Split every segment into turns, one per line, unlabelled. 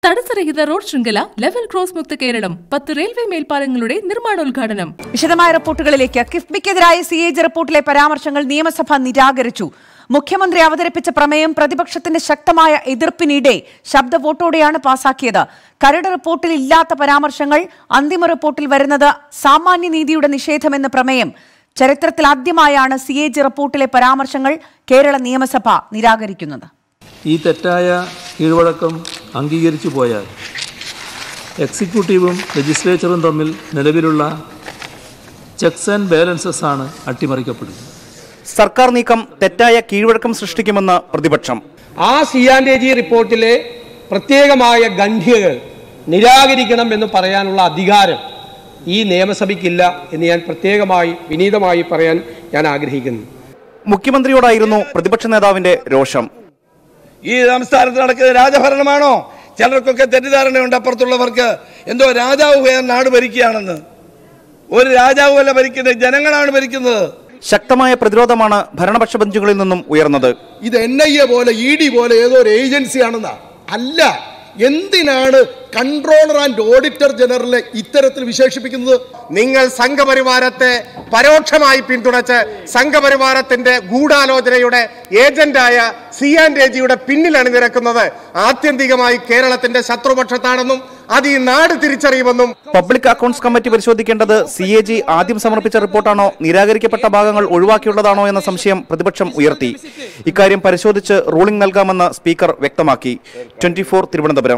തടസ്സരഹിത road ശൃംഖല level cross മുക്ത കേരളം പത്ത് റെയിൽവേ മേൽപ്പാലങ്ങളുടെ നിർമ്മാണോദ്ഘാടനം
വിശദമായ റിപ്പോർട്ടുകളിലേക്ക് കിഫ്ബിക്കെതിരായ സി എ ജി റിപ്പോർട്ടിലെ പരാമർശങ്ങൾ നിയമസഭ നിരാകരിച്ചു മുഖ്യമന്ത്രി അവതരിപ്പിച്ച പ്രമേയം പ്രതിപക്ഷത്തിന്റെ ശക്തമായ എതിർപ്പിനിടെ ശബ്ദ വോട്ടോടെയാണ് പാസാക്കിയത് കരട് റിപ്പോർട്ടിൽ ഇല്ലാത്ത പരാമർശങ്ങൾ അന്തിമ റിപ്പോർട്ടിൽ വരുന്നത് സാമാന്യ നീതിയുടെ നിഷേധമെന്ന പ്രമേയം ചരിത്രത്തിൽ ആദ്യമായാണ് സി എ ജി റിപ്പോർട്ടിലെ പരാമർശങ്ങൾ കേരള നിയമസഭ നിരാകരിക്കുന്നത്
ഈ തെറ്റായ കീഴ്വഴക്കം അംഗീകരിച്ചു പോയാൽ എക്സിക്യൂട്ടീവും ലെജിസ്ലേച്ചറും തമ്മിൽ നിലവിലുള്ള ചെക്സ് ആൻഡ് ബാലൻസസ് ആണ് അട്ടിമറിക്കപ്പെടുന്നത്
സർക്കാർ നീക്കം തെറ്റായ കീഴ്വഴക്കം സൃഷ്ടിക്കുമെന്ന് പ്രതിപക്ഷം
ആ സിയാൻഡേജി റിപ്പോർട്ടിലെ പ്രത്യേകമായ ഗണ്ഠ്യകൾ നിരാകരിക്കണം എന്ന് പറയാനുള്ള അധികാരം ഈ നിയമസഭയ്ക്കില്ല എന്ന് ഞാൻ പ്രത്യേകമായി വിനീതമായി പറയാൻ ഞാൻ ആഗ്രഹിക്കുന്നു
മുഖ്യമന്ത്രിയോടായിരുന്നു പ്രതിപക്ഷ നേതാവിന്റെ രോഷം
ഈ സംസ്ഥാനത്ത് നടക്കുന്ന രാജഭരണമാണോ ചിലർക്കൊക്കെ തെറ്റിദ്ധാരണയുണ്ട് അപ്പുറത്തുള്ളവർക്ക് എന്തോ രാജാവ് പോയാൽ നാട് ഭരിക്കുകയാണെന്ന് ഒരു രാജാവ് അല്ല ഭരിക്കുന്നത് ജനങ്ങളാണ് ഭരിക്കുന്നത്
ശക്തമായ പ്രതിരോധമാണ് ഭരണപക്ഷ ബെഞ്ചുകളിൽ നിന്നും ഉയർന്നത്
ഇത് എൻ ഐ എ പോലെ ഇ ഡി പോലെ ഏതോ ഒരു ഏജൻസി ആണെന്നാ അല്ല എന്തിനാണ് കൺട്രോളർ ആൻഡ് ഓഡിറ്റർ ജനറലെ ഇത്തരത്തിൽ വിശേഷിപ്പിക്കുന്നത്
നിങ്ങൾ സംഘപരിവാരത്തെ പരോക്ഷമായി പിന്തുണച്ച് സംഘപരിവാരത്തിന്റെ ഗൂഢാലോചനയുടെ ഏജന്റായ സി ആൻഡ് എജിയുടെ പിന്നിൽ അണിനിരക്കുന്നത് ആത്യന്തികമായി കേരളത്തിന്റെ ശത്രുപക്ഷത്താണെന്നും അത് ഈ നാട് തിരിച്ചറിയുമെന്നും
പബ്ലിക് അക്കൗണ്ട്സ് കമ്മിറ്റി പരിശോധിക്കേണ്ടത് സി എ ജി ആദ്യം സമർപ്പിച്ച റിപ്പോർട്ടാണോ നിരാകരിക്കപ്പെട്ട ഭാഗങ്ങൾ ഒഴിവാക്കിയുള്ളതാണോ എന്ന സംശയം പ്രതിപക്ഷം ഉയർത്തി ഇക്കാര്യം പരിശോധിച്ച് റൂളിംഗ് നൽകാമെന്ന് സ്പീക്കർ വ്യക്തമാക്കി ട്വന്റി തിരുവനന്തപുരം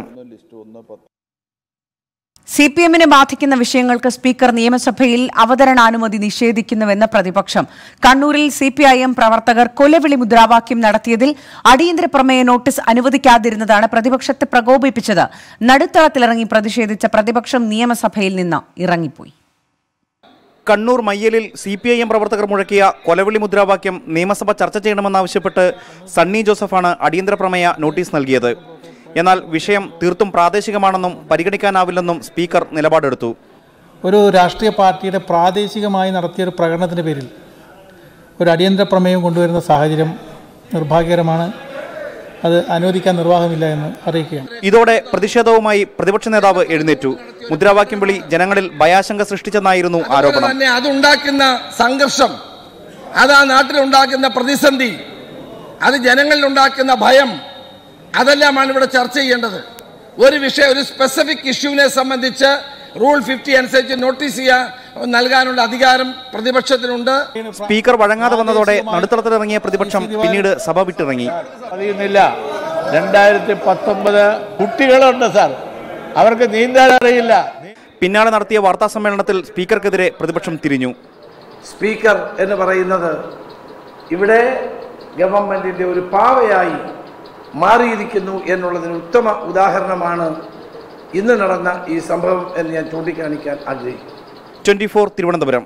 സി പി എമ്മിനെ ബാധിക്കുന്ന വിഷയങ്ങൾക്ക് സ്പീക്കർ നിയമസഭയിൽ അവതരണാനുമതി നിഷേധിക്കുന്നുവെന്ന് പ്രതിപക്ഷം കണ്ണൂരിൽ സി പി ഐ എം പ്രവർത്തകർ കൊലവിളി മുദ്രാവാക്യം നടത്തിയതിൽ അടിയന്തര പ്രമേയ നോട്ടീസ് അനുവദിക്കാതിരുന്നതാണ് പ്രതിപക്ഷത്തെ പ്രകോപിപ്പിച്ചത് നടുത്തളത്തിലിറങ്ങി പ്രതിഷേധിച്ച പ്രതിപക്ഷം നിയമസഭയിൽ നിന്ന് ഇറങ്ങിപ്പോയി
കണ്ണൂർ മയ്യലിൽ സി പി ഐ എം പ്രവർത്തകർ മുഴക്കിയ കൊലവിളി മുദ്രാവാക്യം നിയമസഭ ചർച്ച ചെയ്യണമെന്നാവശ്യപ്പെട്ട് സണ്ണി ജോസഫാണ് അടിയന്തര പ്രമേയ നോട്ടീസ് നൽകിയത് എന്നാൽ വിഷയം തീർത്തും പ്രാദേശികമാണെന്നും പരിഗണിക്കാനാവില്ലെന്നും സ്പീക്കർ നിലപാടെടുത്തു
ഒരു രാഷ്ട്രീയ പാർട്ടിയുടെ പ്രാദേശികമായി നടത്തിയ ഒരു പ്രകടനത്തിൻ്റെ പേരിൽ ഒരു അടിയന്തര പ്രമേയം കൊണ്ടുവരുന്ന സാഹചര്യം നിർഭാഗ്യകരമാണ് അത് അനുവദിക്കാൻ നിർവാഹമില്ല എന്ന് അറിയിക്കുകയാണ്
ഇതോടെ പ്രതിഷേധവുമായി പ്രതിപക്ഷ നേതാവ് എഴുന്നേറ്റു മുദ്രാവാക്യം വിളി ജനങ്ങളിൽ ഭയാശങ്ക സൃഷ്ടിച്ചെന്നായിരുന്നു ആരോപണം
തന്നെ അതുണ്ടാക്കുന്ന സംഘർഷം അത് ആ നാട്ടിലുണ്ടാക്കുന്ന പ്രതിസന്ധി അത് ജനങ്ങളിൽ ഉണ്ടാക്കുന്ന ഭയം അതെല്ലാമാണ് ഇവിടെ ചർച്ച ചെയ്യേണ്ടത് ഒരു വിഷയം ഒരു സ്പെസിഫിക് ഇഷ്യൂവിനെ സംബന്ധിച്ച് റൂൾ ഫിഫ്റ്റി അനുസരിച്ച് നോട്ടീസ് ചെയ്യാൻ നൽകാനുള്ള അധികാരം പ്രതിപക്ഷത്തിനുണ്ട്
സ്പീക്കർ വഴങ്ങാതെ വന്നതോടെ നടുത്തളത്തിലിറങ്ങിയ പ്രതിപക്ഷം പിന്നീട് സഭ വിട്ടിറങ്ങി
അറിയുന്നില്ല രണ്ടായിരത്തി പത്തൊമ്പത് കുട്ടികളുണ്ട് സാർ അവർക്ക് നീന്താൻ അറിയില്ല
പിന്നാലെ നടത്തിയ വാർത്താ സമ്മേളനത്തിൽ സ്പീക്കർക്കെതിരെ പ്രതിപക്ഷം തിരിഞ്ഞു
സ്പീക്കർ എന്ന് പറയുന്നത് ഇവിടെ ഗവൺമെന്റിന്റെ ഒരു പാവയായി മാറിയിരിക്കുന്നു എന്നുള്ളതിന് ഉത്തമ ഉദാഹരണമാണ് ഇന്ന് നടന്ന ഈ സംഭവം എന്ന് ഞാൻ ചൂണ്ടിക്കാണിക്കാൻ ആഗ്രഹിക്കുന്നു
ട്വന്റി തിരുവനന്തപുരം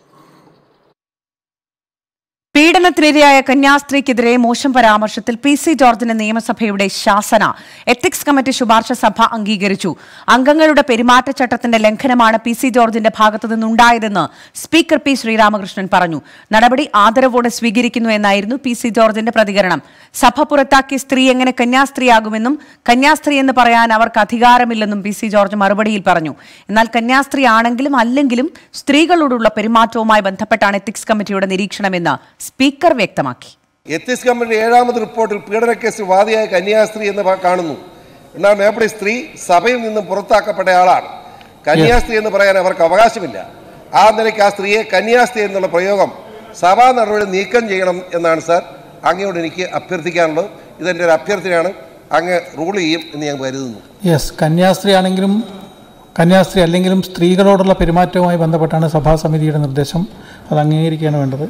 പീഡനത്തിനിരയായ കന്യാസ്ത്രീക്കെതിരെ മോശം പരാമർശത്തിൽ പി സി ജോർജിന് നിയമസഭയുടെ ശാസന എത്തിക്സ് കമ്മിറ്റി ശുപാർശ സഭ അംഗീകരിച്ചു അംഗങ്ങളുടെ പെരുമാറ്റച്ചട്ടത്തിന്റെ ലംഘനമാണ് പി സി ജോർജിന്റെ ഭാഗത്തു നിന്നുണ്ടായതെന്ന് സ്പീക്കർ പി ശ്രീരാമകൃഷ്ണൻ പറഞ്ഞു നടപടി ആദരവോടെ സ്വീകരിക്കുന്നു എന്നായിരുന്നു പി സി ജോർജിന്റെ പ്രതികരണം സഭ പുറത്താക്കിയ സ്ത്രീ എങ്ങനെ കന്യാസ്ത്രീയാകുമെന്നും കന്യാസ്ത്രീ എന്ന് പറയാൻ അവർക്ക് അധികാരമില്ലെന്നും പി സി ജോർജ് മറുപടിയിൽ പറഞ്ഞു എന്നാൽ കന്യാസ്ത്രീ ആണെങ്കിലും അല്ലെങ്കിലും സ്ത്രീകളോടുള്ള പെരുമാറ്റവുമായി ബന്ധപ്പെട്ടാണ് എത്തിക്സ് കമ്മിറ്റിയുടെ നിരീക്ഷണമെന്ന് സ്പീക്കർ വ്യക്തമാക്കി
എത്തിസ് കമ്മിറ്റി ഏഴാമത് റിപ്പോർട്ടിൽ പീഡനക്കേസിൽ വാദിയായ കന്യാസ്ത്രീ എന്ന് പ- കാണുന്നു എന്നാൽ മേപ്പടി സ്ത്രീ സഭയിൽ നിന്നും പുറത്താക്കപ്പെട്ട ആളാണ് കന്യാസ്ത്രീ എന്ന് പറയാൻ അവർക്ക് അവകാശമില്ല ആ നിലയ്ക്ക് ആ സ്ത്രീയെ കന്യാസ്ത്രീ എന്നുള്ള പ്രയോഗം സഭാ നടപടി നീക്കം ചെയ്യണം എന്നാണ് സാർ അങ്ങയോട് എനിക്ക് അഭ്യർത്ഥിക്കാനുള്ളത് ഇതെൻ്റെ ഒരു അഭ്യർത്ഥനയാണ് അങ്ങ് റൂൾ ചെയ്യും എന്ന് ഞാൻ കരുതുന്നു
യെസ് കന്യാസ്ത്രീ ആണെങ്കിലും കന്യാസ്ത്രീ അല്ലെങ്കിലും സ്ത്രീകളോടുള്ള പെരുമാറ്റവുമായി ബന്ധപ്പെട്ടാണ് സഭാസമിതിയുടെ നിർദ്ദേശം അത് അംഗീകരിക്കുകയാണ് വേണ്ടത്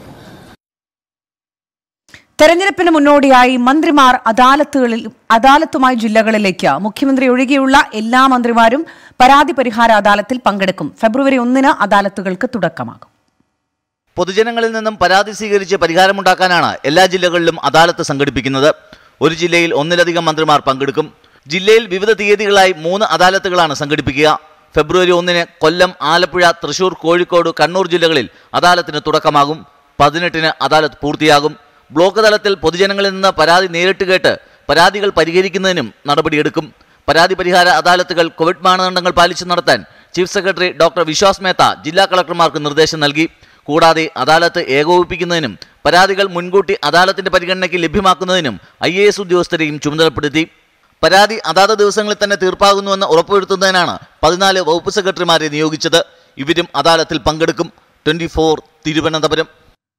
തെരഞ്ഞെടുപ്പിന് മുന്നോടിയായി മന്ത്രിമാർ അദാലത്തുകളിൽ അദാലത്തുമായി ജില്ലകളിലേക്ക് മുഖ്യമന്ത്രി ഒഴികെയുള്ള എല്ലാ മന്ത്രിമാരും പരാതി പരിഹാര അദാലത്തിൽ പങ്കെടുക്കും ഫെബ്രുവരി ഒന്നിന് അദാലത്തുകൾക്ക് തുടക്കമാകും
പൊതുജനങ്ങളിൽ നിന്നും പരാതി സ്വീകരിച്ച് പരിഹാരമുണ്ടാക്കാനാണ് എല്ലാ ജില്ലകളിലും അദാലത്ത് സംഘടിപ്പിക്കുന്നത് ഒരു ജില്ലയിൽ ഒന്നിലധികം മന്ത്രിമാർ പങ്കെടുക്കും ജില്ലയിൽ വിവിധ തീയതികളായി മൂന്ന് അദാലത്തുകളാണ് സംഘടിപ്പിക്കുക ഫെബ്രുവരി ഒന്നിന് കൊല്ലം ആലപ്പുഴ തൃശൂർ കോഴിക്കോട് കണ്ണൂർ ജില്ലകളിൽ അദാലത്തിന് തുടക്കമാകും പതിനെട്ടിന് അദാലത്ത് പൂർത്തിയാകും ബ്ലോക്ക് തലത്തിൽ പൊതുജനങ്ങളിൽ നിന്ന് പരാതി നേരിട്ട് കേട്ട് പരാതികൾ പരിഹരിക്കുന്നതിനും നടപടിയെടുക്കും പരാതി പരിഹാര അദാലത്തുകൾ കോവിഡ് മാനദണ്ഡങ്ങൾ പാലിച്ചു നടത്താൻ chief secretary doctor Vishwas Mehta ജില്ലാ കളക്ടർമാർക്ക് നിർദ്ദേശം നൽകി കൂടാതെ അദാലത്ത് ഏകോപിപ്പിക്കുന്നതിനും പരാതികൾ മുൻകൂട്ടി അദാലത്തിന്റെ പരിഗണനയ്ക്ക് ലഭ്യമാക്കുന്നതിനും ഐ എ എസ് ഉദ്യോഗസ്ഥരെയും ചുമതലപ്പെടുത്തി പരാതി അതാത് ദിവസങ്ങളിൽ തന്നെ തീർപ്പാകുന്നുവെന്ന് ഉറപ്പുവരുത്തുന്നതിനാണ് പതിനാല് വകുപ്പ് സെക്രട്ടറിമാരെ നിയോഗിച്ചത് ഇവരും അദാലത്തിൽ പങ്കെടുക്കും ട്വന്റി തിരുവനന്തപുരം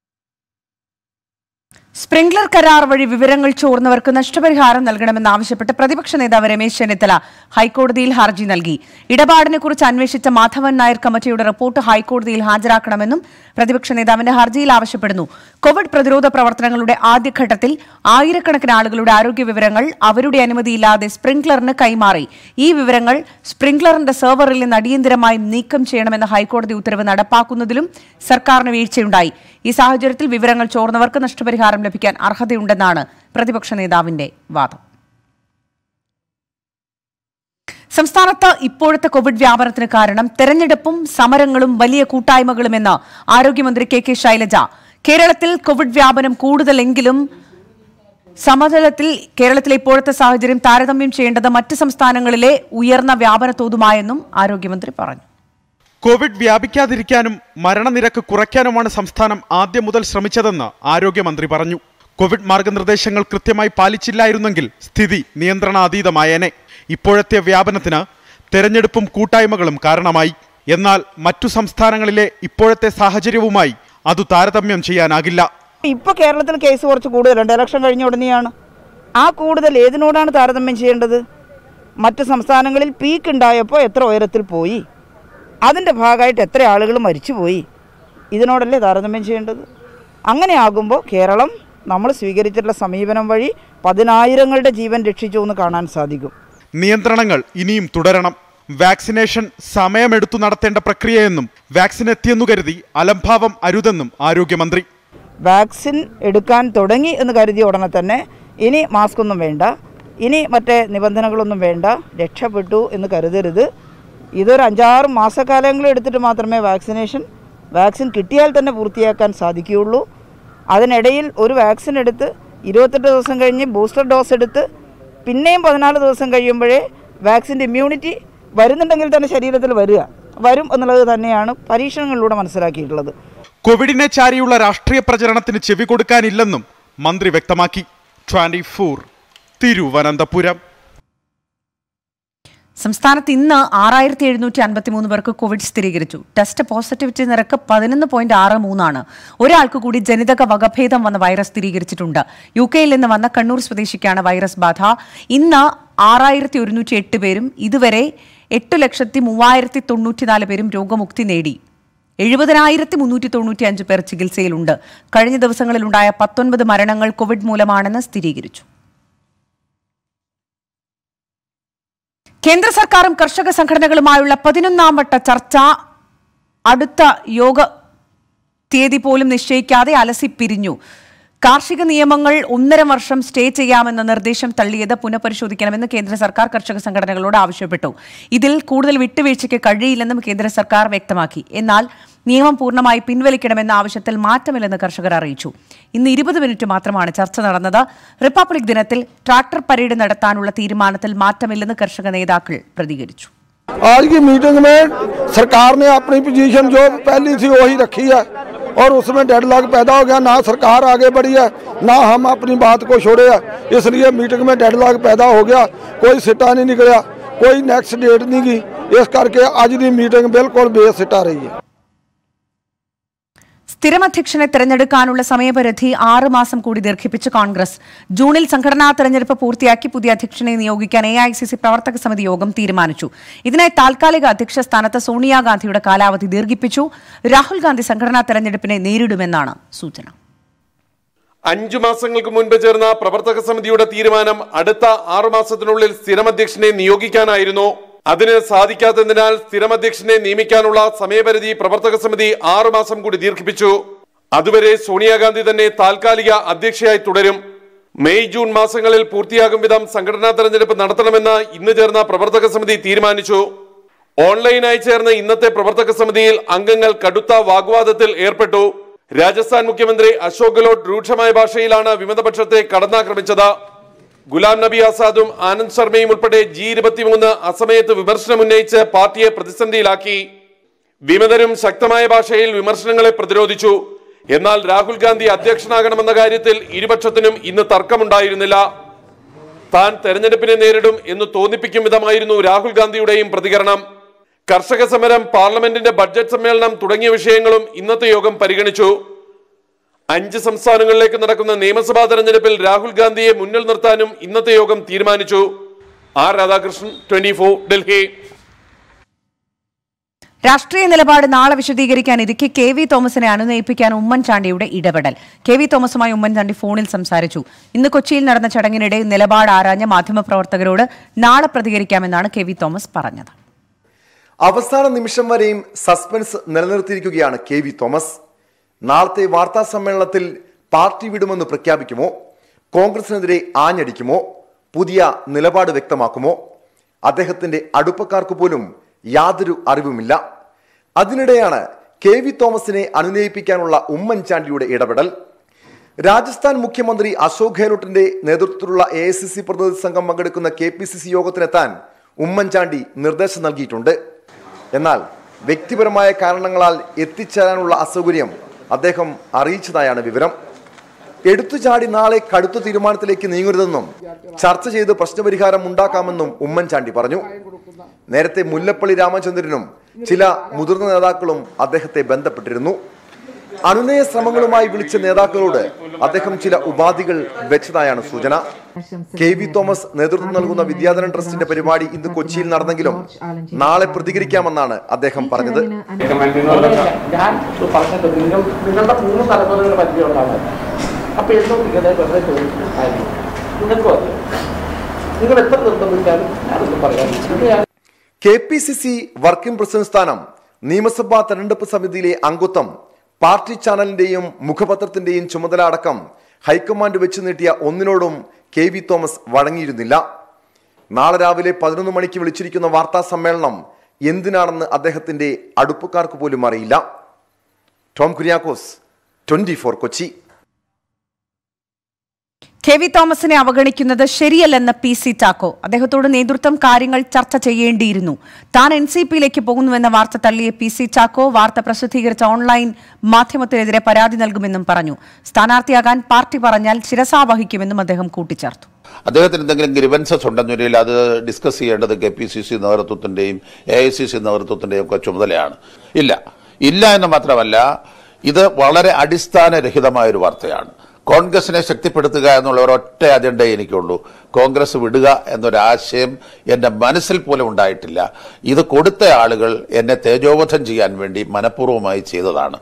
സ്പ്രിംഗ്ലർ കരാർ വഴി വിവരങ്ങൾ ചോർന്നവർക്ക് നഷ്ടപരിഹാരം നൽകണമെന്നാവശ്യപ്പെട്ട് പ്രതിപക്ഷ നേതാവ് രമേശ് ചെന്നിത്തല ഹൈക്കോടതിയിൽ ഹർജി നൽകി ഇടപാടിനെക്കുറിച്ച് അന്വേഷിച്ച മാധവൻ നായർ കമ്മിറ്റിയുടെ റിപ്പോർട്ട് ഹൈക്കോടതിയിൽ ഹാജരാക്കണമെന്നും പ്രതിപക്ഷ നേതാവിന്റെ ഹർജിയിൽ ആവശ്യപ്പെടുന്നു കോവിഡ് പ്രതിരോധ പ്രവർത്തനങ്ങളുടെ ആദ്യഘട്ടത്തിൽ ആയിരക്കണക്കിന് ആളുകളുടെ ആരോഗ്യ വിവരങ്ങൾ അവരുടെ അനുമതിയില്ലാതെ സ്പ്രിംഗ്ലറിന് കൈമാറി ഈ വിവരങ്ങൾ സ്പ്രിംഗ്ലറിന്റെ സെർവറിൽ നിന്ന് അടിയന്തരമായി നീക്കം ചെയ്യണമെന്ന ഹൈക്കോടതി ഉത്തരവ് നടപ്പാക്കുന്നതിലും സർക്കാരിന് വീഴ്ചയുണ്ടായി ഈ സാഹചര്യത്തിൽ വിവരങ്ങൾ ചോർന്നവർക്ക് നഷ്ടപരിഹാരം ലഭിക്കാൻ അർഹതയുണ്ടെന്നാണ് പ്രതിപക്ഷ നേതാവിന്റെ വാദം സംസ്ഥാനത്ത് ഇപ്പോഴത്തെ കോവിഡ് വ്യാപനത്തിന് കാരണം തെരഞ്ഞെടുപ്പും സമരങ്ങളും വലിയ കൂട്ടായ്മകളുമെന്ന് ആരോഗ്യമന്ത്രി കെ കെ ശൈലജ കേരളത്തിൽ കോവിഡ് വ്യാപനം കൂടുതലെങ്കിലും സമതലത്തിൽ കേരളത്തിലെ ഇപ്പോഴത്തെ സാഹചര്യം താരതമ്യം ചെയ്യേണ്ടത് മറ്റ് സംസ്ഥാനങ്ങളിലെ ഉയർന്ന വ്യാപന തോതുമായെന്നും ആരോഗ്യമന്ത്രി പറഞ്ഞു
കോവിഡ് വ്യാപിക്കാതിരിക്കാനും മരണനിരക്ക് കുറയ്ക്കാനുമാണ് സംസ്ഥാനം ആദ്യം മുതൽ ശ്രമിച്ചതെന്ന് ആരോഗ്യമന്ത്രി പറഞ്ഞു കോവിഡ് മാർഗനിർദ്ദേശങ്ങൾ കൃത്യമായി പാലിച്ചില്ലായിരുന്നെങ്കിൽ സ്ഥിതി നിയന്ത്രണാതീതമായേനെ ഇപ്പോഴത്തെ വ്യാപനത്തിന് തെരഞ്ഞെടുപ്പും കൂട്ടായ്മകളും കാരണമായി എന്നാൽ മറ്റു സംസ്ഥാനങ്ങളിലെ ഇപ്പോഴത്തെ സാഹചര്യവുമായി അത് താരതമ്യം ചെയ്യാനാകില്ല
ഇപ്പൊ കേരളത്തിൽ കേസ് കുറച്ച് കൂടുതലുണ്ട് ഇലക്ഷൻ കഴിഞ്ഞ ഉടനെയാണ് ആ കൂടുതൽ ഏതിനോടാണ് താരതമ്യം ചെയ്യേണ്ടത് മറ്റ് സംസ്ഥാനങ്ങളിൽ പീക്ക് ഉണ്ടായപ്പോൾ എത്ര ഉയരത്തിൽ പോയി അതിൻ്റെ ഭാഗമായിട്ട് എത്ര ആളുകൾ മരിച്ചുപോയി ഇതിനോടല്ലേ താരതമ്യം ചെയ്യേണ്ടത് അങ്ങനെ ആകുമ്പോൾ കേരളം നമ്മൾ സ്വീകരിച്ചിട്ടുള്ള സമീപനം വഴി പതിനായിരങ്ങളുടെ ജീവൻ രക്ഷിച്ചു എന്ന് കാണാൻ സാധിക്കും
നിയന്ത്രണങ്ങൾ ഇനിയും തുടരണം വാക്സിനേഷൻ സമയമെടുത്തു നടത്തേണ്ട പ്രക്രിയയെന്നും വാക്സിൻ എത്തിയെന്നു കരുതി അലംഭാവം അരുതെന്നും ആരോഗ്യമന്ത്രി
വാക്സിൻ എടുക്കാൻ തുടങ്ങി എന്ന് കരുതിയ ഉടനെ തന്നെ ഇനി മാസ്ക് ഒന്നും വേണ്ട ഇനി മറ്റേ നിബന്ധനകളൊന്നും വേണ്ട രക്ഷപ്പെട്ടു എന്ന് കരുതരുത് ഇതൊരു അഞ്ചാറ് മാസക്കാലങ്ങൾ എടുത്തിട്ട് മാത്രമേ വാക്സിനേഷൻ വാക്സിൻ കിട്ടിയാൽ തന്നെ പൂർത്തിയാക്കാൻ സാധിക്കുകയുള്ളൂ അതിനിടയിൽ ഒരു വാക്സിൻ എടുത്ത് ഇരുപത്തെട്ട് ദിവസം കഴിഞ്ഞ് ബൂസ്റ്റർ ഡോസ് എടുത്ത് പിന്നെയും പതിനാല് ദിവസം കഴിയുമ്പോഴേ വാക്സിൻ്റെ ഇമ്മ്യൂണിറ്റി വരുന്നുണ്ടെങ്കിൽ തന്നെ ശരീരത്തിൽ വരിക വരും എന്നുള്ളത് തന്നെയാണ് പരീക്ഷണങ്ങളിലൂടെ മനസ്സിലാക്കിയിട്ടുള്ളത്
കോവിഡിനെ ചാരിയുള്ള രാഷ്ട്രീയ പ്രചരണത്തിന് ചെവി കൊടുക്കാനില്ലെന്നും മന്ത്രി വ്യക്തമാക്കി ട്വന്റി ഫോർ തിരുവനന്തപുരം
സംസ്ഥാനത്ത് ഇന്ന് ആറായിരത്തി എഴുന്നൂറ്റി അൻപത്തിമൂന്ന് പേർക്ക് കോവിഡ് സ്ഥിരീകരിച്ചു ടെസ്റ്റ് പോസിറ്റിവിറ്റി നിരക്ക് പതിനൊന്ന് പോയിന്റ് ആറ് മൂന്നാണ് ഒരാൾക്ക് കൂടി ജനിതക വകഭേദം വന്ന വൈറസ് സ്ഥിരീകരിച്ചിട്ടുണ്ട് യു കെയിൽ നിന്ന് വന്ന കണ്ണൂർ സ്വദേശിക്കാണ് വൈറസ് ബാധ ഇന്ന് ആറായിരത്തി ഒരുന്നൂറ്റി എട്ട് പേരും ഇതുവരെ എട്ട് ലക്ഷത്തി മൂവായിരത്തി തൊണ്ണൂറ്റിനാല് പേരും രോഗമുക്തി നേടി എഴുപതിനായിരത്തി മുന്നൂറ്റി തൊണ്ണൂറ്റി അഞ്ച് പേർ ചികിത്സയിലുണ്ട് കഴിഞ്ഞ ദിവസങ്ങളിലുണ്ടായ പത്തൊൻപത് മരണങ്ങൾ കോവിഡ് മൂലമാണെന്ന് സ്ഥിരീകരിച്ചു കേന്ദ്ര സർക്കാരും കർഷക സംഘടനകളുമായുള്ള പതിനൊന്നാം വട്ട ചർച്ച അടുത്ത യോഗ തീയതി പോലും നിശ്ചയിക്കാതെ അലസിപ്പിരിഞ്ഞു കാർഷിക നിയമങ്ങൾ ഒന്നര വർഷം സ്റ്റേ ചെയ്യാമെന്ന നിർദ്ദേശം തള്ളിയത് പുനഃപരിശോധിക്കണമെന്ന് കേന്ദ്ര സർക്കാർ കർഷക സംഘടനകളോട് ആവശ്യപ്പെട്ടു ഇതിൽ കൂടുതൽ വിട്ടുവീഴ്ചയ്ക്ക് കഴിയില്ലെന്നും കേന്ദ്ര സർക്കാർ വ്യക്തമാക്കി എന്നാൽ നിയമം പൂർണ്ണമായി പിൻവലിക്കണമെന്ന ആവശ്യത്തിൽ മാറ്റമില്ലെന്ന് കർഷകർ അറിയിച്ചു ഇന്ന് ഇരുപത് മിനിറ്റ് മാത്രമാണ് ചർച്ച നടന്നത് റിപ്പബ്ലിക് ദിനത്തിൽ ട്രാക്ടർ പരേഡ് നടത്താനുള്ള തീരുമാനത്തിൽ മാറ്റമില്ലെന്ന് കർഷക നേതാക്കൾ പ്രതികരിച്ചു
आज की मीटिंग में सरकार ने अपनी पोजीशन जो पहली थी वही रखी है और उसमें डेडलॉक पैदा हो गया ना सरकार आगे बढ़ी है ना हम अपनी बात को छोड़े हैं इसलिए मीटिंग में डेडलॉक पैदा हो गया कोई सिटा नहीं निकला कोई नेक्स्ट डेट नहीं की इस करके आज की मीटिंग बिल्कुल बेसिटा रही है
സ്ഥിരമധ്യക്ഷനെ തെരഞ്ഞെടുക്കാനുള്ള സമയപരിധി ആറ് മാസം കൂടി ദീർഘിപ്പിച്ച് കോൺഗ്രസ് ജൂണിൽ സംഘടനാ തെരഞ്ഞെടുപ്പ് പൂർത്തിയാക്കി പുതിയ അധ്യക്ഷനെ നിയോഗിക്കാൻ എ ഐ സി സി പ്രവർത്തക സമിതി യോഗം തീരുമാനിച്ചു ഇതിനായി താൽക്കാലിക അധ്യക്ഷ സ്ഥാനത്ത് സോണിയാഗാന്ധിയുടെ കാലാവധി ദീർഘിപ്പിച്ചു രാഹുൽ ഗാന്ധി സംഘടനാ തെരഞ്ഞെടുപ്പിനെ നേരിടുമെന്നാണ് സൂചന
അഞ്ചു മാസങ്ങൾക്ക് മുൻപ് ചേർന്ന പ്രവർത്തക സമിതിയുടെ തീരുമാനം അടുത്ത ആറുമാസത്തിനുള്ളിൽ സ്ഥിരമധ്യക്ഷനെ നിയോഗിക്കാനായിരുന്നു അതിന് സാധിക്കാത്തതിനാൽ സ്ഥിരമധ്യക്ഷനെ നിയമിക്കാനുള്ള സമയപരിധി പ്രവർത്തക സമിതി ആറുമാസം കൂടി ദീർഘിപ്പിച്ചു അതുവരെ സോണിയാഗാന്ധി തന്നെ താൽക്കാലിക അധ്യക്ഷയായി തുടരും മെയ് ജൂൺ മാസങ്ങളിൽ പൂർത്തിയാകും വിധം സംഘടനാ തെരഞ്ഞെടുപ്പ് നടത്തണമെന്ന് ഇന്ന് ചേർന്ന പ്രവർത്തക സമിതി തീരുമാനിച്ചു ഓൺലൈനായി ചേർന്ന ഇന്നത്തെ പ്രവർത്തക സമിതിയിൽ അംഗങ്ങൾ കടുത്ത വാഗ്വാദത്തിൽ ഏർപ്പെട്ടു രാജസ്ഥാൻ മുഖ്യമന്ത്രി അശോക് ഗെഹ്ലോട്ട് രൂക്ഷമായ ഭാഷയിലാണ് വിമതപക്ഷത്തെ കടന്നാക്രമിച്ചത് ഗുലാം നബി ആസാദും ആനന്ദ് ശർമ്മയും ഉൾപ്പെടെ ജി ഇരുപത്തിമൂന്ന് അസമയത്ത് വിമർശനം ഉന്നയിച്ച് പാർട്ടിയെ പ്രതിസന്ധിയിലാക്കി വിമതരും ശക്തമായ ഭാഷയിൽ വിമർശനങ്ങളെ പ്രതിരോധിച്ചു എന്നാൽ രാഹുൽ ഗാന്ധി അധ്യക്ഷനാകണമെന്ന കാര്യത്തിൽ ഇരുപക്ഷത്തിനും ഇന്ന് തർക്കമുണ്ടായിരുന്നില്ല താൻ തെരഞ്ഞെടുപ്പിനെ നേരിടും എന്ന് തോന്നിപ്പിക്കും വിധമായിരുന്നു രാഹുൽ ഗാന്ധിയുടെയും പ്രതികരണം കർഷക സമരം പാർലമെന്റിന്റെ ബഡ്ജറ്റ് സമ്മേളനം തുടങ്ങിയ വിഷയങ്ങളും ഇന്നത്തെ യോഗം പരിഗണിച്ചു അഞ്ച് സംസ്ഥാനങ്ങളിലേക്ക് നടക്കുന്ന നിയമസഭാ തെരഞ്ഞെടുപ്പിൽ രാഹുൽ ഗാന്ധിയെ മുന്നിൽ നിർത്താനും ഇന്നത്തെ യോഗം തീരുമാനിച്ചു ആർ രാധാകൃഷ്ണൻ ട്വന്റി ഡൽഹി
രാഷ്ട്രീയ നിലപാട് നാളെ വിശദീകരിക്കാനിരിക്കെ കെ വി തോമസിനെ അനുനയിപ്പിക്കാൻ ഉമ്മൻചാണ്ടിയുടെ ഇടപെടൽ കെ വി തോമസുമായി ഉമ്മൻചാണ്ടി ഫോണിൽ സംസാരിച്ചു ഇന്ന് കൊച്ചിയിൽ നടന്ന ചടങ്ങിനിടെ നിലപാട് ആരാഞ്ഞ മാധ്യമപ്രവർത്തകരോട് നാളെ പ്രതികരിക്കാമെന്നാണ് കെ വി തോമസ് പറഞ്ഞത്
അവസാന നിമിഷം വരെയും സസ്പെൻസ് നിലനിർത്തിയിരിക്കുകയാണ് കെ വി തോമസ് നാളത്തെ വാർത്താ സമ്മേളനത്തിൽ പാർട്ടി വിടുമെന്ന് പ്രഖ്യാപിക്കുമോ കോൺഗ്രസിനെതിരെ ആഞ്ഞടിക്കുമോ പുതിയ നിലപാട് വ്യക്തമാക്കുമോ അദ്ദേഹത്തിന്റെ അടുപ്പക്കാർക്ക് പോലും യാതൊരു അറിവുമില്ല അതിനിടെയാണ് കെ വി തോമസിനെ അനുനയിപ്പിക്കാനുള്ള ഉമ്മൻചാണ്ടിയുടെ ഇടപെടൽ രാജസ്ഥാൻ മുഖ്യമന്ത്രി അശോക് ഗെഹ്ലോട്ടിന്റെ നേതൃത്വത്തിലുള്ള എ ഐ സി സി പ്രതിനിധി സംഘം പങ്കെടുക്കുന്ന കെ പി സി സി യോഗത്തിനെത്താൻ ഉമ്മൻചാണ്ടി നിർദ്ദേശം നൽകിയിട്ടുണ്ട് എന്നാൽ വ്യക്തിപരമായ കാരണങ്ങളാൽ എത്തിച്ചേരാനുള്ള അസൗകര്യം അദ്ദേഹം അറിയിച്ചതായാണ് വിവരം എടുത്തുചാടി നാളെ കടുത്ത തീരുമാനത്തിലേക്ക് നീങ്ങരുതെന്നും ചർച്ച ചെയ്ത് പ്രശ്നപരിഹാരം ഉണ്ടാക്കാമെന്നും ഉമ്മൻചാണ്ടി പറഞ്ഞു നേരത്തെ മുല്ലപ്പള്ളി രാമചന്ദ്രനും ചില മുതിർന്ന നേതാക്കളും അദ്ദേഹത്തെ ബന്ധപ്പെട്ടിരുന്നു അനുനയ ശ്രമങ്ങളുമായി വിളിച്ച നേതാക്കളോട് അദ്ദേഹം ചില ഉപാധികൾ വെച്ചതായാണ് സൂചന കെ വി തോമസ് നേതൃത്വം നൽകുന്ന വിദ്യാധരൻ ട്രസ്റ്റിന്റെ പരിപാടി ഇന്ന് കൊച്ചിയിൽ നടന്നെങ്കിലും നാളെ പ്രതികരിക്കാമെന്നാണ് അദ്ദേഹം പറഞ്ഞത്
ഞാൻ പറഞ്ഞത് നിങ്ങൾ നിങ്ങളുടെ മൂന്ന് തലമുറകൾ പരിചയമുണ്ടാകും അപ്പൊ എന്തോ നിങ്ങളെ വെറുതെ ചോദിച്ചു കാര്യം നിങ്ങൾക്കും അറിയാം നിങ്ങൾ എത്ര നിർബന്ധിച്ചാലും ഞാനൊന്നും പറയാം
K P C C working president സ്ഥാനം നിയമസഭാ തെരഞ്ഞെടുപ്പ് സമിതിയിലെ അംഗത്വം പാർട്ടി ചാനലിന്റെയും മുഖപത്രത്തിന്റെയും ചുമതല അടക്കം ഹൈക്കമാൻഡ് വെച്ച് നീട്ടിയ ഒന്നിനോടും കെ വി തോമസ് വഴങ്ങിയിരുന്നില്ല നാളെ രാവിലെ പതിനൊന്ന് മണിക്ക് വിളിച്ചിരിക്കുന്ന വാർത്താ സമ്മേളനം എന്തിനാണെന്ന് അദ്ദേഹത്തിന്റെ അടുപ്പക്കാർക്ക് പോലും അറിയില്ല Tom Kuriakose twenty four Kochi
K V തോമസിനെ അവഗണിക്കുന്നത് ശരിയല്ലെന്ന് പി സി ചാക്കോ അദ്ദേഹത്തോട് നേതൃത്വം കാര്യങ്ങൾ ചർച്ച ചെയ്യേണ്ടിയിരുന്നു താൻ എൻ സി പിയിലേക്ക് പോകുന്നുവെന്ന വാർത്ത തള്ളിയ പി സി ചാക്കോ വാർത്ത പ്രസിദ്ധീകരിച്ച ഓൺലൈൻ മാധ്യമത്തിനെതിരെ പരാതി നൽകുമെന്നും പറഞ്ഞു സ്ഥാനാർത്ഥിയാകാൻ പാർട്ടി പറഞ്ഞാൽ ശിരസാ വഹിക്കുമെന്നും അദ്ദേഹം കൂട്ടിച്ചേർത്തു
അദ്ദേഹത്തിന് എന്തെങ്കിലും ഗ്രിവൻസസ് ഉണ്ടെന്നുണ്ടെങ്കിൽ അത് ഡിസ്കസ് ചെയ്യേണ്ടത് കെ പി സി സി നേതൃത്വത്തിന്റെയും എ ഐ സി സി നേതൃത്വത്തിന്റെയും ഒക്കെ ചുമതലയാണ് ഇല്ല ഇല്ല എന്ന് മാത്രമല്ല ഇത് വളരെ അടിസ്ഥാനരഹിതമായ ഒരു വാർത്തയാണ് കോൺഗ്രസിനെ ശക്തിപ്പെടുത്തുക എന്നുള്ള ഒരൊറ്റ അജണ്ടയെ എനിക്കുള്ളൂ കോൺഗ്രസ് വിടുക എന്നൊരാശയം എൻ്റെ മനസ്സിൽ പോലും ഉണ്ടായിട്ടില്ല ഇത് കൊടുത്ത ആളുകൾ എന്നെ തേജോവധം ചെയ്യാൻ വേണ്ടി മനഃപൂർവ്വമായി ചെയ്തതാണ്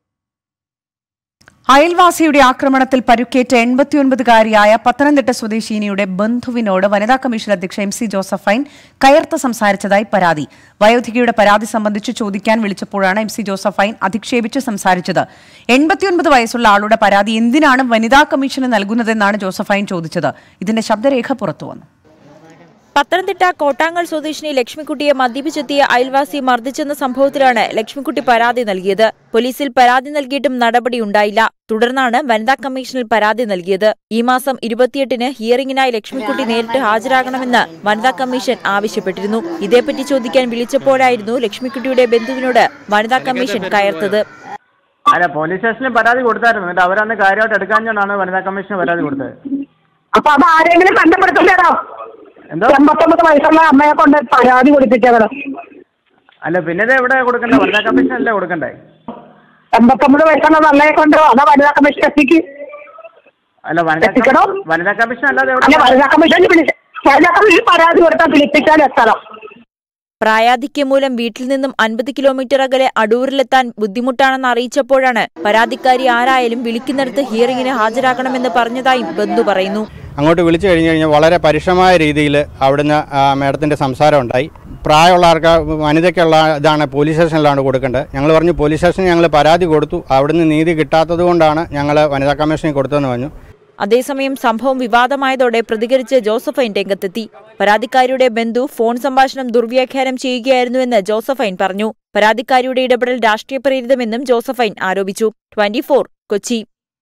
അയൽവാസിയുടെ ആക്രമണത്തിൽ പരുക്കേറ്റ എൺപത്തിയൊൻപതുകാരിയായ പത്തനംതിട്ട സ്വദേശിനിയുടെ ബന്ധുവിനോട് വനിതാ കമ്മീഷൻ അധ്യക്ഷ എം സി ജോസഫൈൻ കയർത്ത് സംസാരിച്ചതായി പരാതി വയോധികയുടെ പരാതി സംബന്ധിച്ച് ചോദിക്കാൻ വിളിച്ചപ്പോഴാണ് എം സി ജോസഫൈൻ അധിക്ഷേപിച്ച് സംസാരിച്ചത് എൺപത്തിയൊൻപത് വയസ്സുള്ള ആളുടെ പരാതി എന്തിനാണ് വനിതാ കമ്മീഷന് നൽകുന്നതെന്നാണ് ജോസഫൈൻ ചോദിച്ചത് ഇതിന്റെ ശബ്ദരേഖ പുറത്തുവന്നു
പത്തനംതിട്ട കോട്ടാങ്ങൽ സ്വദേശിനി ലക്ഷ്മിക്കുട്ടിയെ മദ്യപിച്ചെത്തിയ അയൽവാസി മർദ്ദിച്ചെന്ന സംഭവത്തിലാണ് ലക്ഷ്മിക്കുട്ടി പരാതി നൽകിയത് പോലീസിൽ പരാതി നൽകിയിട്ടും നടപടിയുണ്ടായില്ല തുടർന്നാണ് വനിതാ കമ്മീഷനിൽ പരാതി നൽകിയത് ഈ മാസം ഇരുപത്തിയെട്ടിന് ഹിയറിംഗിനായി ലക്ഷ്മിക്കുട്ടി നേരിട്ട് ഹാജരാകണമെന്ന് വനിതാ കമ്മീഷൻ ആവശ്യപ്പെട്ടിരുന്നു ഇതേപ്പറ്റി ചോദിക്കാൻ വിളിച്ചപ്പോഴായിരുന്നു ലക്ഷ്മിക്കുട്ടിയുടെ ബന്ധുവിനോട് വനിതാ കമ്മീഷൻ കയർത്തത്
അല്ല പോലീസ് സ്റ്റേഷനിൽ പരാതി കൊടുത്തായിരുന്നു എന്നിട്ട് അവരന്ന് കാര്യമായിട്ട് എടുക്കാഞ്ഞാണ് വനിതാ കമ്മീഷന് പരാതി കൊടുത്തത്
അപ്പൊ അത് ആരെങ്കിലും ബന്ധപ്പെടുത്തണ്ടോ എൺപത്തൊമ്പത് വയസ്സുള്ള അമ്മയെ കൊണ്ട് പരാതി കൊടുപ്പിച്ചവര്
അല്ല പിന്നെ ഇത് എവിടെ കൊടുക്കണ്ടേ വനിതാ കമ്മീഷൻ അല്ലേ കൊടുക്കണ്ടേ
എൺപത്തൊമ്പത് വയസ്സുള്ള തള്ളയെ കൊണ്ട് അതാ വനിതാ കമ്മീഷൻ എത്തിക്ക്
അല്ല വനിതാ
എത്തിക്കണോ?
വനിതാ കമ്മീഷൻ അല്ലാതെ
അല്ല
എവിടെ
വനിതാ കമ്മീഷനിൽ വിളിച്ച് വനിതാ കമ്മീഷൻ പരാതി കൊടുത്താൽ വിളിപ്പിച്ചാൽ എത്തണം
പ്രായാധിക്യം മൂലം വീട്ടിൽ നിന്നും അൻപത് കിലോമീറ്റർ അകലെ അടൂരിലെത്താൻ ബുദ്ധിമുട്ടാണെന്ന് അറിയിച്ചപ്പോഴാണ് പരാതിക്കാരി ആരായാലും വിളിക്കുന്നിടത്ത് ഹിയറിംഗിന് ഹാജരാക്കണമെന്ന് പറഞ്ഞതായും ബന്ധു പറയുന്നു
അങ്ങോട്ട് വിളിച്ചു കഴിഞ്ഞു കഴിഞ്ഞാൽ വളരെ പരുഷമായ രീതിയിൽ അവിടുന്ന് ആ, മേഡത്തിൻ്റെ സംസാരം ഉണ്ടായി പ്രായമുള്ള ആൾക്ക് വനിതയ്ക്കുള്ള ഇതാണ് പോലീസ് സ്റ്റേഷനിലാണ് കൊടുക്കേണ്ടത് ഞങ്ങൾ പറഞ്ഞു പോലീസ് സ്റ്റേഷനിൽ ഞങ്ങൾ പരാതി കൊടുത്തു അവിടുന്ന് നീതി കിട്ടാത്തത് കൊണ്ടാണ് ഞങ്ങൾ വനിതാ കമ്മീഷനിൽ കൊടുത്തതെന്ന് പറഞ്ഞു
അതേസമയം സംഭവം വിവാദമായതോടെ പ്രതികരിച്ച് ജോസഫൈൻ രംഗത്തെത്തി പരാതിക്കാരിയുടെ ബന്ധു ഫോൺ സംഭാഷണം ദുർവ്യാഖ്യാനം ചെയ്യുകയായിരുന്നുവെന്ന് ജോസഫൈൻ പറഞ്ഞു പരാതിക്കാരിയുടെ ഇടപെടൽ രാഷ്ട്രീയ പ്രേരിതമെന്നും ജോസഫൈൻ ആരോപിച്ചു ട്വന്റി കൊച്ചി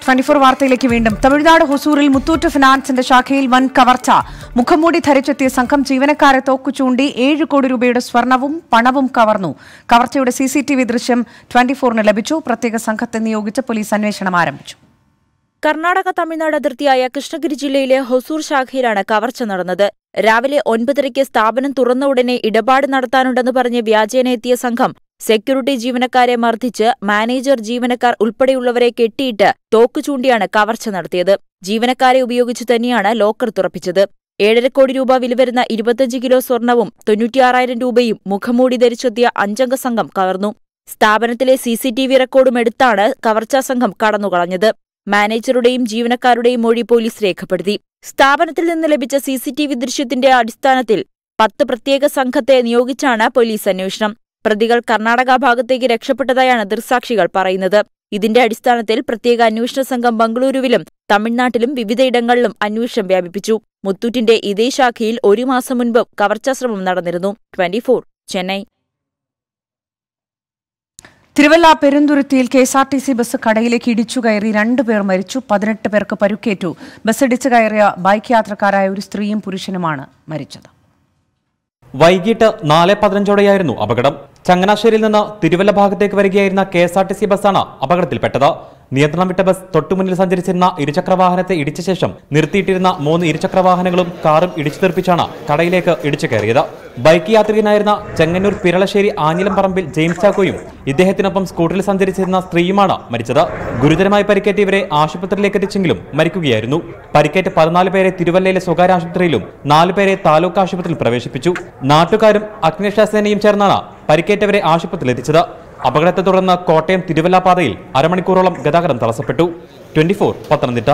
ട്വന്റി ഫോർ വാർത്തയിലേക്ക് വീണ്ടും തമിഴ്നാട് ഹൊസൂറിൽ മുത്തൂറ്റ് ഫിനാൻസിന്റെ ശാഖയിൽ വൻ കവർച്ച മുഖംമൂടി ധരിച്ചെത്തിയ സംഘം ജീവനക്കാരെ തോക്കു ചൂണ്ടി ഏഴ് കോടി രൂപയുടെ സ്വർണവും പണവും കവർന്നു കവർച്ചയുടെ സി സി ടി വി ദൃശ്യം ട്വന്റി ഫോറിന് ലഭിച്ചു പ്രത്യേക സംഘത്തെ നിയോഗിച്ച് പോലീസ് അന്വേഷണം ആരംഭിച്ചു
കർണാടക തമിഴ്നാട് അതിർത്തിയായ കൃഷ്ണഗിരി ജില്ലയിലെ ഹൊസൂർ ശാഖയിലാണ് കവർച്ച നടന്നത് രാവിലെ ഒൻപതരയ്ക്ക് സ്ഥാപനം തുറന്ന ഉടനെ ഇടപാട് നടത്താനുണ്ടെന്ന് പറഞ്ഞ് വ്യാജേന എത്തിയ സംഘം സെക്യൂരിറ്റി ജീവനക്കാരെ മർദ്ദിച്ച് മാനേജർ ജീവനക്കാർ ഉൾപ്പെടെയുള്ളവരെ കെട്ടിയിട്ട് തോക്കു ചൂണ്ടിയാണ് കവർച്ച നടത്തിയത് ജീവനക്കാരെ ഉപയോഗിച്ചു തന്നെയാണ് ലോക്കർ തുറപ്പിച്ചത് ഏഴര കോടി രൂപ വില വരുന്ന ഇരുപത്തിയഞ്ച് കിലോ സ്വർണവും തൊണ്ണൂറ്റിയാറായിരം രൂപയും മുഖംമൂടി ധരിച്ചെത്തിയ അഞ്ചംഗ സംഘം കവർന്നു സ്ഥാപനത്തിലെ സിസിടിവി റെക്കോർഡും എടുത്താണ് കവർച്ചാ സംഘം കടന്നുകളഞ്ഞത് മാനേജറുടെയും ജീവനക്കാരുടെയും മൊഴി പോലീസ് രേഖപ്പെടുത്തി സ്ഥാപനത്തിൽ നിന്ന് ലഭിച്ച സിസിടിവി ദൃശ്യത്തിന്റെ അടിസ്ഥാനത്തിൽ പത്ത് പ്രത്യേക സംഘത്തെ നിയോഗിച്ചാണ് പോലീസ് അന്വേഷണം പ്രതികൾ കർണാടക ഭാഗത്തേക്ക് രക്ഷപ്പെട്ടതായാണ് ദൃക്സാക്ഷികൾ പറയുന്നത് ഇതിന്റെ അടിസ്ഥാനത്തിൽ പ്രത്യേക അന്വേഷണ സംഘം ബംഗളൂരുവിലും തമിഴ്നാട്ടിലും വിവിധയിടങ്ങളിലും അന്വേഷണം വ്യാപിപ്പിച്ചു മുത്തൂറ്റിന്റെ ഇതേ ശാഖയിൽ ഒരു മാസം മുൻപ് കവർച്ചാശ്രമം നടന്നിരുന്നു ട്വന്റി ചെന്നൈ
തിരുവല്ല പെരുന്തുരുത്തിയിൽ K S R T C bus കടയിലേക്ക് ഇടിച്ചു കയറി രണ്ടുപേർ മരിച്ചു പതിനെട്ട് പേർക്ക് പരുക്കേറ്റു ബസ് ഇടിച്ചു കയറിയ ബൈക്ക് യാത്രക്കാരായ ഒരു സ്ത്രീയും പുരുഷനുമാണ് മരിച്ചത്
വൈകിട്ട് നാല് പതിനഞ്ചോടെയായിരുന്നു അപകടം ചങ്ങനാശ്ശേരിയിൽ നിന്ന് തിരുവല്ല ഭാഗത്തേക്ക് വരികയായിരുന്ന K S R T C ബസ്സാണ് അപകടത്തിൽപ്പെട്ടത് നിയന്ത്രണം വിട്ട ബസ് തൊട്ടുമുന്നിൽ സഞ്ചരിച്ചിരുന്ന ഇരുചക്രവാഹനത്തെ ഇടിച്ച ശേഷം നിർത്തിയിട്ടിരുന്ന മൂന്ന് ഇരുചക്രവാഹനങ്ങളും കാറും ഇടിച്ചു തെറിപ്പിച്ചാണ് കടയിലേക്ക് ഇടിച്ചു കയറിയത് ബൈക്ക് യാത്രികനായിരുന്ന ചെങ്ങന്നൂർ പിരളശ്ശേരി ആഞ്ഞിലം പറമ്പിൽ ജെയിംസ് ചാക്കോയും ഇദ്ദേഹത്തിനൊപ്പം സ്കൂട്ടറിൽ സഞ്ചരിച്ചിരുന്ന സ്ത്രീയുമാണ് മരിച്ചത് ഗുരുതരമായി പരിക്കേറ്റ ഇവരെ ആശുപത്രിയിലേക്ക് എത്തിച്ചെങ്കിലും മരിക്കുകയായിരുന്നു പരിക്കേറ്റ പതിനാല് പേരെ തിരുവല്ലയിലെ സ്വകാര്യ ആശുപത്രിയിലും നാല് പേരെ താലൂക്ക് ആശുപത്രിയിൽ പ്രവേശിപ്പിച്ചു നാട്ടുകാരും അഗ്നിരക്ഷാസേനയും ചേർന്നാണ് പരിക്കേറ്റവരെ ആശുപത്രിയിൽ എത്തിച്ചത് അപകടത്തെ തുടർന്ന് കോട്ടയം തിരുവല്ല പാതയിൽ അരമണിക്കൂറോളം ഗതാഗതം തടസ്സപ്പെട്ടു ട്വന്റി പത്തനംതിട്ട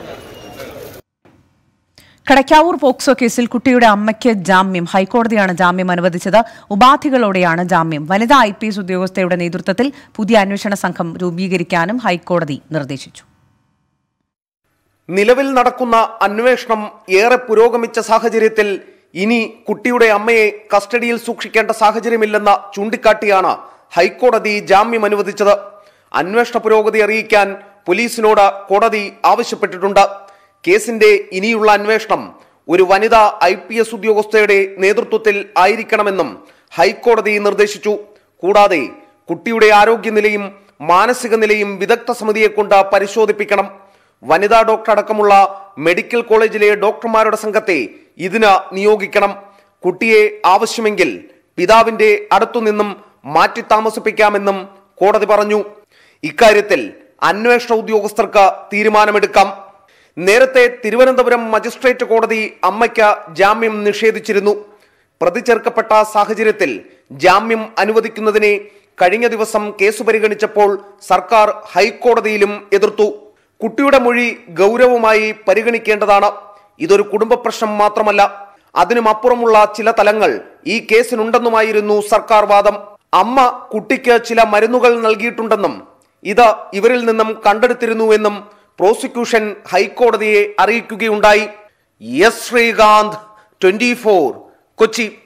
കടയ്ക്കാവൂർ പോക്സോ കേസിൽ കുട്ടിയുടെ അമ്മയ്ക്ക് ജാമ്യം ഹൈക്കോടതിയാണ് ജാമ്യം അനുവദിച്ചത് ഉപാധികളോടെയാണ് ജാമ്യം വനിതാ ഐ പി എസ് ഉദ്യോഗസ്ഥയുടെ നേതൃത്വത്തിൽ പുതിയ അന്വേഷണ സംഘം രൂപീകരിക്കാനും ഹൈക്കോടതി നിർദ്ദേശിച്ചു
നിലവിൽ നടക്കുന്ന അന്വേഷണം ഏറെ പുരോഗമിച്ച സാഹചര്യത്തിൽ ഇനി കുട്ടിയുടെ അമ്മയെ കസ്റ്റഡിയിൽ സൂക്ഷിക്കേണ്ട സാഹചര്യമില്ലെന്ന ചൂണ്ടിക്കാട്ടിയാണ് ഹൈക്കോടതി ജാമ്യം അനുവദിച്ചത് അന്വേഷണ പുരോഗതി അറിയിക്കാൻ പോലീസിനോട് കോടതി ആവശ്യപ്പെട്ടിട്ടുണ്ട് കേസിന്റെ ഇനിയുള്ള അന്വേഷണം ഒരു വനിതാ ഐ പി എസ് ഉദ്യോഗസ്ഥയുടെ നേതൃത്വത്തിൽ ആയിരിക്കണമെന്നും ഹൈക്കോടതി നിർദ്ദേശിച്ചു കൂടാതെ കുട്ടിയുടെ ആരോഗ്യനിലയും മാനസിക നിലയും വിദഗ്ധ സമിതിയെ കൊണ്ട് പരിശോധിപ്പിക്കണം വനിതാ ഡോക്ടർ അടക്കമുള്ള മെഡിക്കൽ കോളേജിലെ ഡോക്ടർമാരുടെ സംഘത്തെ ഇതിന് നിയോഗിക്കണം കുട്ടിയെ ആവശ്യമെങ്കിൽ പിതാവിന്റെ അടുത്തുനിന്നും മാറ്റി താമസിപ്പിക്കാമെന്നും കോടതി പറഞ്ഞു ഇക്കാര്യത്തിൽ അന്വേഷണ ഉദ്യോഗസ്ഥർക്ക് തീരുമാനമെടുക്കാം നേരത്തെ തിരുവനന്തപുരം മജിസ്ട്രേറ്റ് കോടതി അമ്മയ്ക്ക് ജാമ്യം നിഷേധിച്ചിരുന്നു പ്രതി ചേർക്കപ്പെട്ട സാഹചര്യത്തിൽ ജാമ്യം അനുവദിക്കുന്നതിനെ കഴിഞ്ഞ ദിവസം കേസ് പരിഗണിച്ചപ്പോൾ സർക്കാർ ഹൈക്കോടതിയിലും എതിർത്തു കുട്ടിയുടെ മൊഴി ഗൗരവമായി പരിഗണിക്കേണ്ടതാണ് ഇതൊരു കുടുംബ പ്രശ്നം മാത്രമല്ല അതിനുമപ്പുറമുള്ള ചില തലങ്ങൾ ഈ കേസിനുണ്ടെന്നുമായിരുന്നു സർക്കാർ വാദം അമ്മ കുട്ടിക്ക് ചില മരുന്നുകൾ നൽകിയിട്ടുണ്ടെന്നും ഇത് ഇവരിൽ നിന്നും കണ്ടെടുത്തിരുന്നുവെന്നും പ്രോസിക്യൂഷൻ ഹൈക്കോടതിയെ അറിയിക്കുകയുണ്ടായി എസ് ശ്രീകാന്ത് ട്വന്റി കൊച്ചി